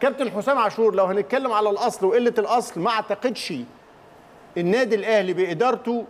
كابتن حسام عاشور لو هنتكلم على الاصل وقله الاصل ما اعتقدش النادي الاهلي بادارته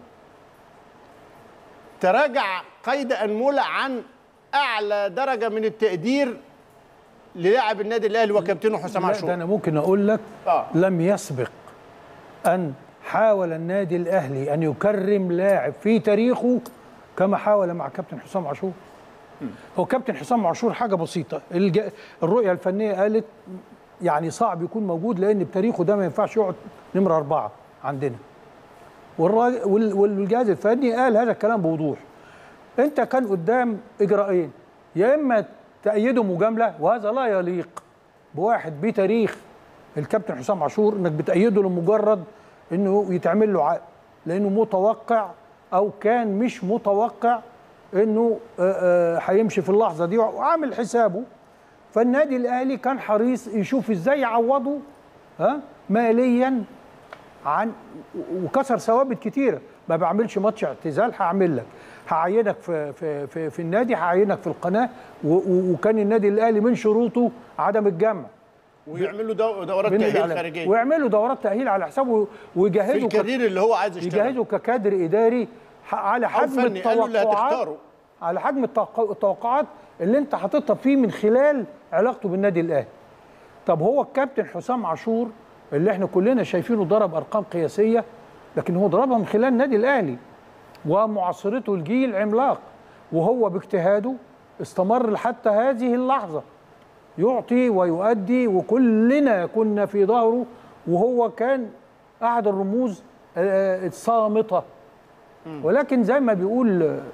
تراجع قيد انمله عن اعلى درجه من التقدير للاعب النادي الاهلي وكابتنه حسام لا ده عاشور انا ممكن اقول لك آه. لم يسبق ان حاول النادي الاهلي ان يكرم لاعب في تاريخه كما حاول مع كابتن حسام عاشور هو كابتن حسام عاشور حاجه بسيطه الج... الرؤيه الفنيه قالت يعني صعب يكون موجود لان بتاريخه ده ما ينفعش يقعد نمره اربعه عندنا والراجل وال- والجهاز الفني قال هذا الكلام بوضوح انت كان قدام اجراءين يا اما تأيده مجامله وهذا لا يليق بواحد بتاريخ الكابتن حسام عاشور انك بتأيده لمجرد انه يتعمل له عقد لانه متوقع او كان مش متوقع انه آه، آه، هيمشي في اللحظه دي وعامل حسابه فالنادي الاهلي كان حريص يشوف ازاي يعوضه ها ماليا عن وكسر ثوابت كتيره ما بعملش ماتش اعتزال هعمل لك هعينك في في في, في النادي هعينك في القناه و- و- وكان النادي الاهلي من شروطه عدم الجمع ويعملوا دو- دورات بين تاهيل الإعلام. خارجيه ويعملوا دورات تاهيل على حسابه في ويجهزوا ك- الكارير اللي هو عايز يشتغل يجهزوا ككادر اداري ح- على حجم فني، قالوا اللي التوقعات هتختاره. على حجم التوق- التوقعات اللي انت حاططها فيه من خلال علاقته بالنادي الاهلي طب هو الكابتن حسام عاشور اللي احنا كلنا شايفينه ضرب ارقام قياسيه لكن هو ضربها من خلال النادي الاهلي ومعاصرته الجيل عملاق وهو باجتهاده استمر حتى هذه اللحظه يعطي ويؤدي وكلنا كنا في ظهره وهو كان احد الرموز آه، الصامته ولكن زي ما بيقول آه،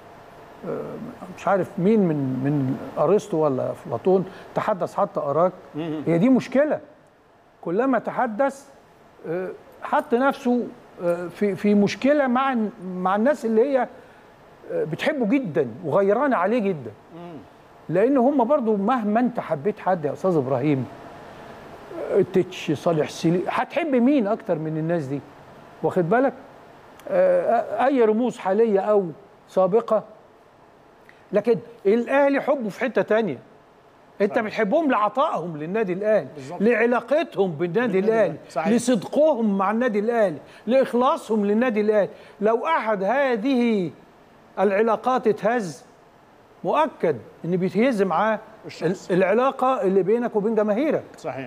مش عارف مين من من ارسطو ولا افلاطون تحدث حتى اراك هي دي مشكله كلما تحدث آه، حط نفسه آه، في في مشكله مع مع الناس اللي هي آه، بتحبه جدا وغيرانه عليه جدا لان هم برضو مهما انت حبيت حد يا استاذ ابراهيم آه، تتش صالح سليم هتحب مين اكتر من الناس دي واخد بالك آه، اي رموز حاليه او سابقه لكن الاهلي حبه في حته تانية انت بتحبهم لعطائهم للنادي الاهلي لعلاقتهم بالنادي الاهلي صحيح. لصدقهم مع النادي الاهلي لاخلاصهم للنادي الاهلي لو احد هذه العلاقات اتهز مؤكد ان بيتهز معاه الشخص. ال- العلاقه اللي بينك وبين جماهيرك صحيح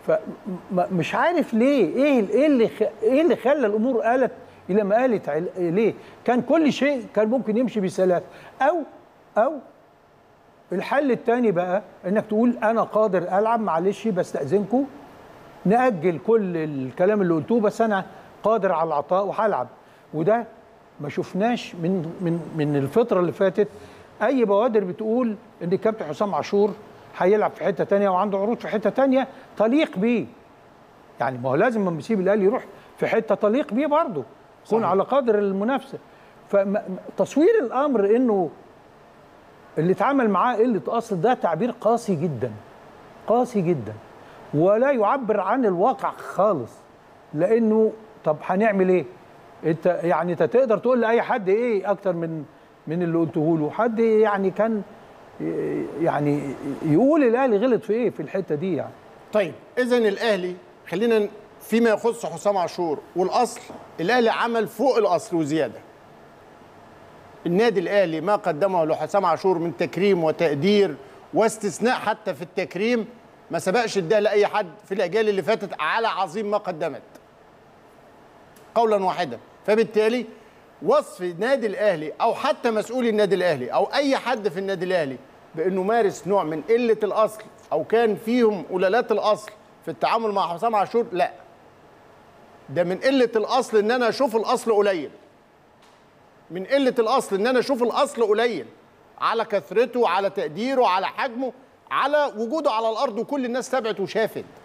فمش عارف ليه ايه ايه اللي خ... ايه اللي خلى الامور قالت الى ما قالت عل... ليه كان كل شيء كان ممكن يمشي بسلام او او الحل الثاني بقى انك تقول انا قادر العب معلش بستاذنكم ناجل كل الكلام اللي قلتوه بس انا قادر على العطاء وهلعب وده ما شفناش من من من الفتره اللي فاتت اي بوادر بتقول ان الكابتن حسام عاشور هيلعب في حته تانية وعنده عروض في حته تانية تليق بيه يعني ما هو لازم لما يسيب الاهلي يروح في حته تليق بيه برضه يكون على قدر المنافسه فتصوير الامر انه اللي اتعامل معاه قله اصل ده تعبير قاسي جدا قاسي جدا ولا يعبر عن الواقع خالص لانه طب هنعمل ايه انت يعني انت تقدر تقول لاي حد ايه اكتر من من اللي قلته له حد يعني كان يعني يقول الاهلي غلط في ايه في الحته دي يعني طيب اذا الاهلي خلينا فيما يخص حسام عاشور والاصل الاهلي عمل فوق الاصل وزياده النادي الاهلي ما قدمه لحسام عاشور من تكريم وتقدير واستثناء حتى في التكريم ما سبقش اداه لاي حد في الاجيال اللي فاتت على عظيم ما قدمت قولا واحدا فبالتالي وصف النادي الاهلي او حتى مسؤولي النادي الاهلي او اي حد في النادي الاهلي بانه مارس نوع من قله الاصل او كان فيهم قلالات الاصل في التعامل مع حسام عاشور لا ده من قله الاصل ان انا اشوف الاصل قليل من قله الاصل ان انا اشوف الاصل قليل على كثرته على تقديره على حجمه على وجوده على الارض وكل الناس تابعت وشافت